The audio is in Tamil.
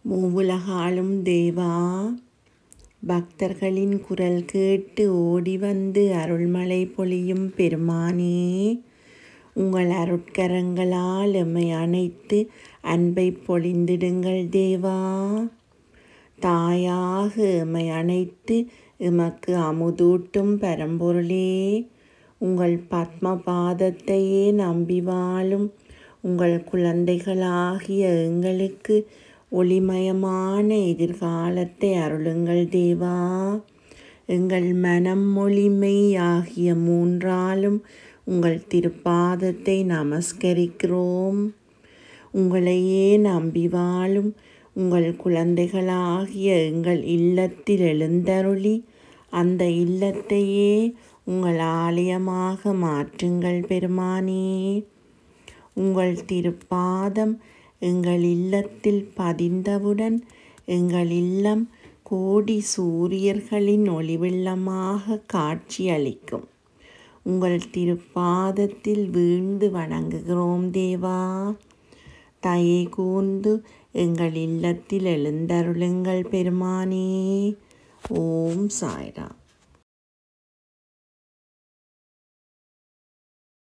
மூவுலகாளும் தேவா பக்தர்களின் குரல் கேட்டு ஓடி வந்து அருள்மழை பொழியும் பெருமானே உங்கள் அருட்கரங்களால் எம்மை அணைத்து அன்பை பொழிந்திடுங்கள் தேவா தாயாக எம்மை அணைத்து எமக்கு அமுதூட்டும் பரம்பொருளே உங்கள் பத்ம பாதத்தையே நம்பி வாழும் உங்கள் குழந்தைகளாகிய எங்களுக்கு ஒளிமயமான எதிர்காலத்தை அருளுங்கள் தேவா எங்கள் மனம் மொழிமை ஆகிய மூன்றாலும் உங்கள் திருப்பாதத்தை நமஸ்கரிக்கிறோம் உங்களையே நம்பி வாழும் உங்கள் குழந்தைகளாகிய எங்கள் இல்லத்தில் எழுந்தருளி அந்த இல்லத்தையே உங்கள் ஆலயமாக மாற்றுங்கள் பெருமானே உங்கள் திருப்பாதம் எங்கள் இல்லத்தில் பதிந்தவுடன் எங்கள் இல்லம் கோடி சூரியர்களின் ஒளிவெள்ளமாக காட்சியளிக்கும் உங்கள் திருப்பாதத்தில் வீழ்ந்து வணங்குகிறோம் தேவா தயை கூர்ந்து எங்கள் இல்லத்தில் எழுந்தருளுங்கள் பெருமானே ஓம் சாய்ராம்